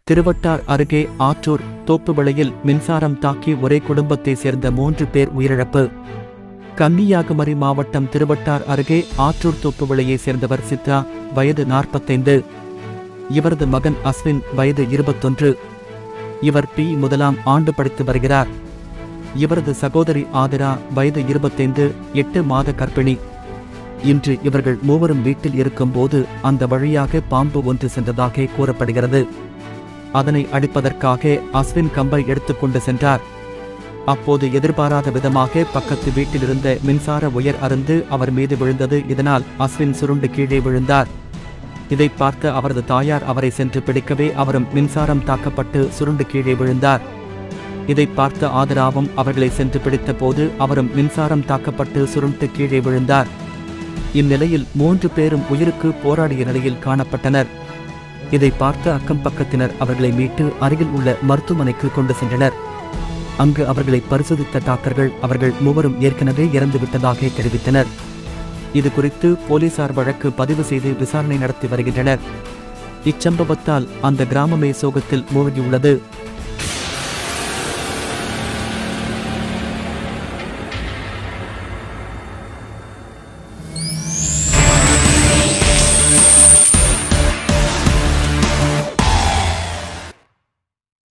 திருவட்டார் அருகே ஆற்றூர் தோப்புவிளையில் மின்சாரம் தாக்கி ஒரே குடும்பத்தைச் சேர்ந்த மூன்று பேர் உயிரிழப்பு கன்னியாகுமரி மாவட்டம் திருவட்டார் அருகே ஆற்றூர் தோப்புவிளையைச் சேர்ந்தவர் சித்ரா வயது நாற்பத்தைந்து இவரது மகன் அஸ்வின் வயது இருபத்தொன்று இவர் பி முதலாம் ஆண்டு படித்து வருகிறார் இவரது சகோதரி ஆதிரா வயது இருபத்தைந்து எட்டு மாத கர்ப்பிணி இன்று இவர்கள் மூவரும் வீட்டில் இருக்கும்போது அந்த வழியாக பாம்பு ஒன்று சென்றதாக கூறப்படுகிறது அதனை அடிப்பதற்காக அஸ்வின் கம்பை எடுத்துக்கொண்டு சென்றார் அப்போது எதிர்பாராத விதமாக பக்கத்து வீட்டில் இருந்த மின்சார உயர் அருந்து அவர் மீது விழுந்தது இதனால் அஸ்வின் சுருண்டு கீழே விழுந்தார் இதை பார்த்த அவரது தாயார் அவரை சென்று பிடிக்கவே அவரும் மின்சாரம் தாக்கப்பட்டு சுருண்டு கீழே விழுந்தார் இதை பார்த்த ஆதராவும் அவர்களை சென்று பிடித்த போது அவரும் மின்சாரம் தாக்கப்பட்டு சுருண்டு கீழே விழுந்தார் இந்நிலையில் மூன்று பேரும் உயிருக்கு போராடிய நிலையில் காணப்பட்டனர் இதை பார்த்த அக்கம் பக்கத்தினர் அவர்களை மீட்டு அருகில் உள்ள மருத்துவமனைக்கு கொண்டு சென்றனர் அங்கு அவர்களை பரிசோதித்த டாக்டர்கள் அவர்கள் மூவரும் ஏற்கனவே இறந்து விட்டதாக தெரிவித்தனர் இது குறித்து போலீசார் வழக்கு பதிவு செய்து விசாரணை நடத்தி வருகின்றனர் இச்சம்பவத்தால் அந்த கிராமமே சோகத்தில் மூழ்கியுள்ளது